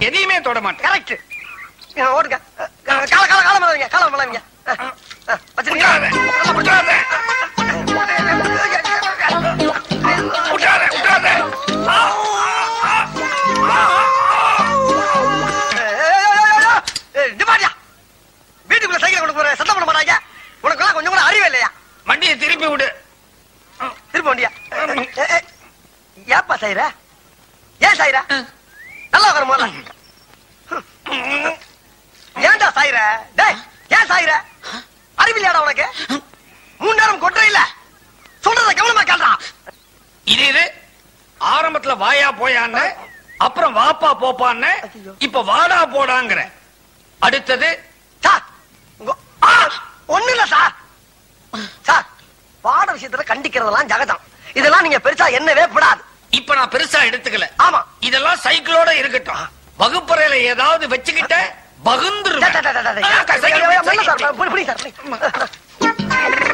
எதையுமே தொட மாட்டேன் கரெக்ட் ஓடுங்க கால கால கால மலவீங்க கால மலவீங்க விட்டுறாத, விட்டுறாத. விட்டுறாத, விட்டுறாத. ஆ, ஆ, ஆ, ஆ. நிப்பாட்டியா வீட்டுக்குள்ள சைக்கிள் கொண்டு போற சத்தம் பண்ண மாட்டாங்க உனக்கு கொஞ்சம் கூட அறிவே இல்லையா வண்டியை திருப்பி விடு திரும்ப வண்டியா ஏ, ஏ, ஏப்பா சாயிர ஏன் சாயிர நல்லா வர முதல்ல ஏன்டா சாயிர டேய் ஏன் சாயிர அறிவில்லையாடா உனக்கு மூணு நேரம் கொட்டை இல்ல சொல்றத கவனமா கேள்றா இது இது ஆரம்பத்துல வாயா போயான்னு அப்புறம் வாப்பா போப்பான்னு இப்ப வாடா போடாங்கிற அடுத்தது சார் உங்க- ஆ, ஒண்ணும் இல்ல சார் சார் பாட விஷயத்துல கண்டிக்கிறதெல்லாம் ஜகதம் இதெல்லாம் நீங்க பெருசா என்னவே படாது இப்ப நான் பெருசா எடுத்துக்கல ஆமா இதெல்லாம் சைக்கிளோட இருக்கட்டும் வகுப்பறையில ஏதாவது வச்சுக்கிட்ட பகுந்துருவேன். டே, டே, டே, டே, டே. ஆ, சைக்கிள் பிடி, மெல்ல சார், சைக்கிள் புடி, புடி சார், புடி.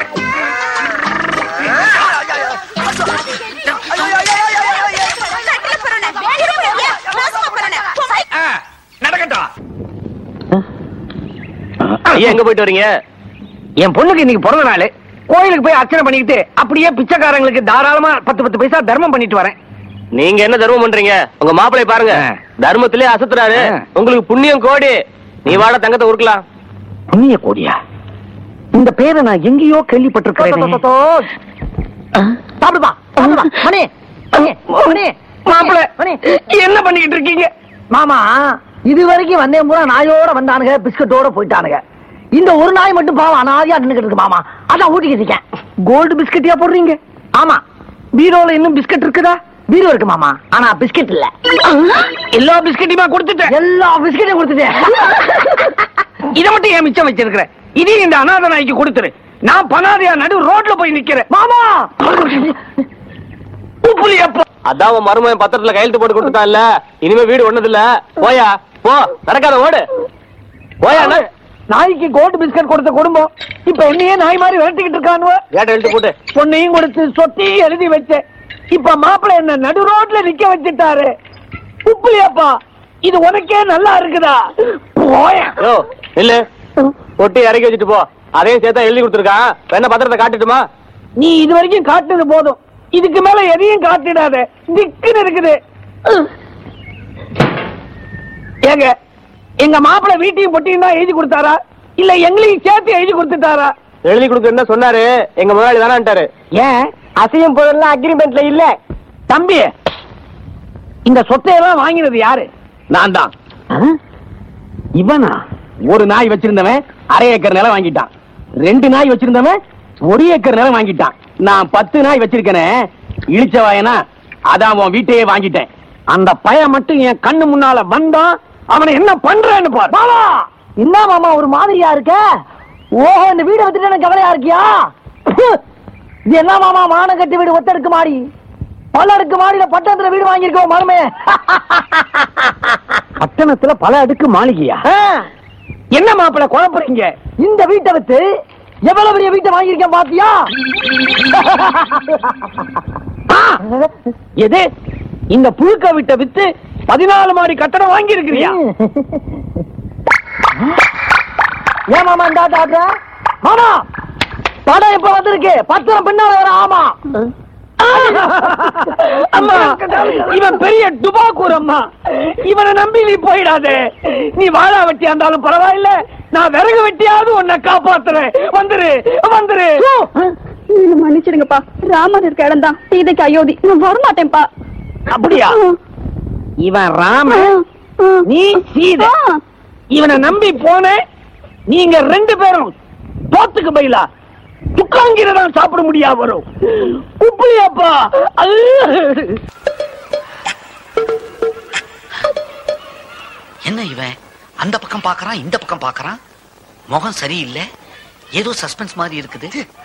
ஆ, நடக்கட்டும் ஐயா எங்க போயிட்டு வரீங்க என் பொண்ணுக்கு இன்னைக்கு பிறந்த நாள் கோயிலுக்கு போய் அர்ச்சனை பண்ணிக்கிட்டு அப்படியே பிச்சைக்காரங்களுக்கு தாராளமா பத்து பத்து பைசா தர்மம் பண்ணிட்டு வரேன் நீங்க என்ன தர்மம் பண்றீங்க உங்க மாப்பிளை பாருங்க ஆ. தர்மத்திலே அசத்துறாரு ஆ. உங்களுக்கு புண்ணியம் கோடி நீ வாட தங்கத்தை உருக்கலாம் புண்ணிய கோடியா இந்த பேரை நான் எங்கேயோ கேள்விப்பட்டிருக்கிறேன் சாப்பிடுப்பா சாப்பிடுப்பா மணி மணி, மணி மாப்பிள மணி என்ன பண்ணிக்கிட்டு இருக்கீங்க மாமா இது வரைக்கும் வந்தேன் பூரா நாயோட வந்தானுங்க பிஸ்கட்டோட போயிட்டானுங்க இந்த ஒரு நாய் மட்டும் பாவம் அனாதியா நின்னுகிட்டு இருக்கு மாமா அதான் ஊட்டிக்கிட்டு இருக்கேன் கோல்டு பிஸ்கட்டியா போடுறீங்க ஆமா பீரோல இன்னும் பிஸ்கட் இருக்குதா பீரோ இருக்கு மாமா ஆனா பிஸ்கட் இல்ல எல்லா பிஸ்கட்டையுமா கொடுத்துட்டேன் எல்லா பிஸ்கட்டையும் கொடுத்துட்டேன் இத மட்டும் ஏன் மிச்சம் வச்சிருக்கிறேன் இதையும் இந்த அனாதை நாய்க்கு கொடுத்துரு நான் பனாதையா நடு ரோட்ல போய் நிக்கிறேன் மாமா உப்புலி அப்பா அதான் உன் மருமகன் பத்திரத்துல கையெழுத்து போட்டு கொடுத்துட்டான்ல இனிமே வீடு ஒண்ணது இல்ல போயா போ நடக்காத ஓடு போயா அண்ணா. நாய்க்கு கோல்டு பிஸ்கட் கொடுத்த குடும்பம் இப்ப என்னையே நாய் மாதிரி விரட்டிக்கிட்டு இருக்கானுவ கேட்ட எழுத்து போட்டு பொண்ணையும் கொடுத்து சொத்தையும் எழுதி வச்சேன் இப்ப மாப்பிள்ளை என்ன நடு ரோட்ல நிக்க வச்சுட்டாரு உப்புலியாப்பா இது உனக்கே நல்லா இருக்குதா போயேன் யோ இல்ல ஒட்டி இறக்கி வச்சுட்டு போ அதையும் சேர்த்தா எழுதி கொடுத்துருக்கான் வேணா பத்திரத்தை காட்டுட்டுமா நீ இது வரைக்கும் காட்டுனது போதும் இதுக்கு மேல எதையும் காட்டிடாத திக்குன்னு இருக்குது ஏங்க எங்க மாப்பிள்ளை வீட்டையும் பொட்டியும் தான் எழுதி கொடுத்தாரா இல்ல எங்களையும் சேர்த்து எழுதி கொடுத்துட்டாரா எழுதி கொடுக்குறேன்னு சொன்னாரு எங்க முதலாளி தானான்ட்டாரு ஏன் அசையும் பொருள்லாம் அக்ரிமெண்ட்ல இல்ல தம்பி இந்த சொத்தையெல்லாம் வாங்கினது யாரு நான் தான் இவனா ஒரு நாய் வச்சிருந்தவன் அரை ஏக்கர் நிலம் வாங்கிட்டான் ரெண்டு நாய் வச்சிருந்தவன் ஒரு ஏக்கர் நிலம் வாங்கிட்டான் நான் பத்து நாய் வச்சிருக்கேனே இழிச்ச வாயனா அதான் உன் வீட்டையே வாங்கிட்டேன் அந்த பையன் மட்டும் என் கண்ணு முன்னால வந்தான் அவனை என்ன பண்றேன்னு பாரு மாமா என்ன மாமா ஒரு மாதிரியா இருக்க ஓஹோ இந்த வீடை வச்சுட்டு எனக்கு கவலையா இருக்கியா இது என்ன மாமா மான கட்டி வீடு ஒத்தடுக்கு மாடி பல அடுக்கு மாடியில பட்டணத்துல வீடு வாங்கியிருக்கோம் மருமே பட்டணத்துல பல அடுக்கு மாளிகையா என்ன மாப்பிள குழப்பறீங்க இந்த வீட்டை வித்து எவ்வளவு பெரிய வீட்டை வாங்கியிருக்கேன் பாத்தியா ஆ! எது இந்த புழுக்க வீட்டை வித்து பதினாலு மாடி கட்டடம் வாங்கி இருக்கிறியா ஏன் மாமா இந்த ஆட்ட ஆடுற? மாமா படம் இப்ப வந்திருக்கு பத்திரம் பின்னால வர ஆமா அம்மா இவன் பெரிய டுபாக்கூர் அம்மா இவனை நம்பி நீ போயிடாதே நீ வாழா வெட்டியா இருந்தாலும் பரவாயில்ல நான் விறகு வெட்டியாவது உன்னை காப்பாத்துறேன் வந்துரு வந்துரு நீங்க மன்னிச்சிடுங்கப்பா ராமர் இருக்க இடம் தான் சீதைக்கு அயோத்தி நான் வரமாட்டேன்ப்பா அப்படியா இவன் ராமன் நீ சீதை இவனை நம்பி போன நீங்க ரெண்டு பேரும் தோத்துக்கு பயிலா துக்காங்கிர தான் சாப்பிட முடியா வரும் உப்புலியாப்பா என்ன இவன் அந்த பக்கம் பார்க்கறான் இந்த பக்கம் பார்க்கறான் முகம் சரியில்லை ஏதோ சஸ்பென்ஸ் மாதிரி இருக்குது